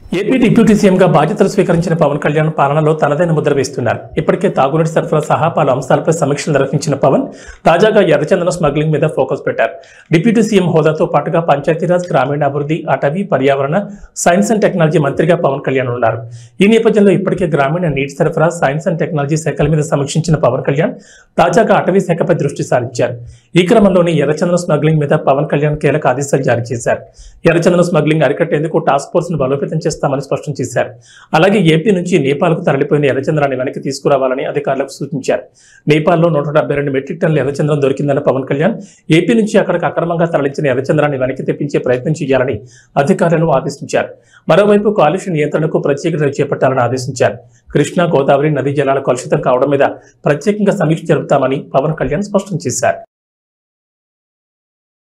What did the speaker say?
AP deputy సీఎంగా బాధ్యతలు స్వీకరించిన పవన్ కళ్యాణ్ పాలనలో తనదైన ముద్ర వేస్తున్నారు ఇప్పటికే తాగునీటి సరఫరా సహా పలు అంశాలపై సమీక్షలు నిర్వహించిన పవన్ తాజాగా ఎర్రచందనం స్మగ్లింగ్ మీద ఫోకస్ పెట్టారు డిప్యూటీ సీఎం హోదాతో పాటుగా పంచాయతీరాజ్ గ్రామీణాభివృద్ధి అటవీ పర్యావరణ సైన్స్ అండ్ టెక్నాలజీ మంత్రిగా పవన్ కళ్యాణ్ ఉన్నారు ఈ నేపథ్యంలో ఇప్పటికే గ్రామీణ నీటి సరఫరా సైన్స్ అండ్ టెక్నాలజీ శాఖల మీద సమీక్షించిన పవన్ కళ్యాణ్ తాజాగా అటవీ శాఖపై దృష్టి సారించారు ఈ క్రమంలోనే ఎర్రచందనం స్మగ్లింగ్ మీద పవన్ కళ్యాణ్ కీలక ఆదేశాలు జారీ చేశారు ఎర్రచందనం స్మగ్లింగ్ అరికట్టేందుకు టాస్క్ ఫోర్స్ ను బలోపేతం చేస్తామని స్పష్టం చేశారు అలాగే ఏపీ నుంచి నేపాల్కు తరలిపోయిన ఎర్రచంద్రాన్ని వెనక్కి తీసుకురావాలని అధికారులకు సూచించారు నేపాల్లో నూట డెబ్బై రెండు మెట్రిక్ టన్నుల ఎర్రచంద్రం దొరికిందన్న పవన్ కళ్యాణ్ ఏపీ నుంచి అక్కడికి అక్రమంగా తరలించిన ఎర్రచంద్రాన్ని వెనక్కి తెప్పించే ప్రయత్నం చేయాలని అధికారులను ఆదేశించారు మరోవైపు కాలుష్య నియంత్రణకు ప్రత్యేక చర్యలు చేపట్టాలని ఆదేశించారు కృష్ణా గోదావరి నదీ జలాల కలుషితం కావడం మీద ప్రత్యేకంగా సమీక్ష జరుపుతామని పవన్ కళ్యాణ్ స్పష్టం చేశారు